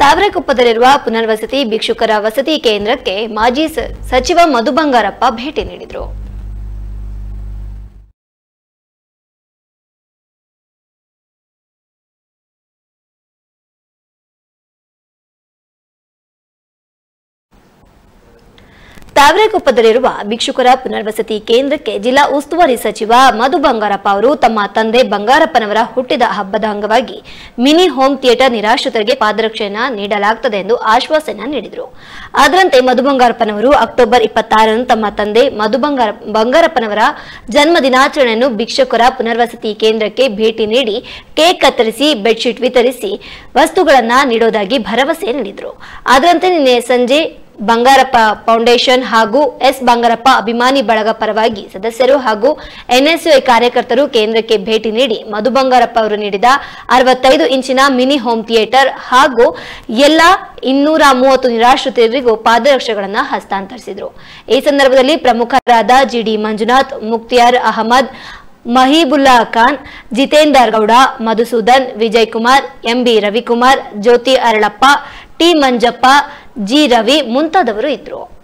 ತಾವರೆಕೊಪ್ಪದಲ್ಲಿರುವ ಪುನರ್ವಸತಿ ಭಿಕ್ಷುಕರ ವಸತಿ ಕೇಂದ್ರಕ್ಕೆ ಮಾಜಿ ಸ- ಸಚಿವ ಮಧು ಬಂಗಾರಪ್ಪ ಭೇಟಿ ನೀಡಿದರು ತಾವರೆಕೊಪ್ಪದಲ್ಲಿರುವ ಭಿಕ್ಷುಕರ ಪುನರ್ವಸತಿ ಕೇಂದ್ರಕ್ಕೆ ಜಿಲ್ಲಾ ಉಸ್ತುವಾರಿ ಸಚಿವ ಮಧು ಬಂಗಾರಪ್ಪ ಅವರು ತಮ್ಮ ತಂದೆ ಬಂಗಾರಪ್ಪನವರ ಹುಟ್ಟಿದ ಹಬ್ಬದ ಅಂಗವಾಗಿ ಮಿನಿ ಹೋಮ್ ಥಿಯೇಟರ್ ನಿರಾಶ್ರಿತರಿಗೆ ಪಾದರಕ್ಷೆಯನ್ನ ನೀಡಲಾಗುತ್ತದೆ ಎಂದು ಆಶ್ವಾಸನೆ ನೀಡಿದರು ಅದರಂತೆ ಮಧು ಬಂಗಾರಪ್ಪನವರು ಅಕ್ಟೋಬರ್ ಇಪ್ಪತ್ತಾರರಂದು ತಮ್ಮ ತಂದೆ ಮಧು ಬಂಗಾರ ಬಂಗಾರಪ್ಪನವರ ಜನ್ಮ ದಿನಾಚರಣೆಯನ್ನು ಭಿಕ್ಷುಕರ ಪುನರ್ವಸತಿ ಕೇಂದ್ರಕ್ಕೆ ಭೇಟಿ ನೀಡಿ ಕೇಕ್ ಕತ್ತರಿಸಿ ಬೆಡ್ಶೀಟ್ ವಿತರಿಸಿ ವಸ್ತುಗಳನ್ನ ನೀಡೋದಾಗಿ ಭರವಸೆ ನೀಡಿದರು ಅದರಂತೆ ನಿನ್ನೆ ಸಂಜೆ ಬಂಗಾರಪ್ಪ ಫೌಂಡೇಶನ್ ಹಾಗೂ ಎಸ್ ಬಂಗಾರಪ್ಪ ಅಭಿಮಾನಿ ಬಳಗ ಪರವಾಗಿ ಸದಸ್ಯರು ಹಾಗೂ ಎನ್ಎಸ್ಯುಐ ಕಾರ್ಯಕರ್ತರು ಕೇಂದ್ರಕ್ಕೆ ಭೇಟಿ ನೀಡಿ ಮಧು ಬಂಗಾರಪ್ಪ ಅವರು ನೀಡಿದ ಅರವತ್ತೈದು ಇಂಚಿನ ಮಿನಿ ಹೋಮ್ ಥಿಯೇಟರ್ ಹಾಗೂ ಎಲ್ಲ ಇನ್ನೂರ ಮೂವತ್ತು ನಿರಾಶ್ರಿತರಿಗೂ ಪಾದರಕ್ಷೆಗಳನ್ನು ಹಸ್ತಾಂತರಿಸಿದರು ಈ ಸಂದರ್ಭದಲ್ಲಿ ಪ್ರಮುಖರಾದ GD Manjunath Mukhtiyar Ahmed Mahibulla Khan Jitender Gowda Madhusudan Vijay Kumar MB Ravikumar Jyothi Aralappa T Manjappa G Ravi ಮುಂತಾದವರು ಇದ್ರು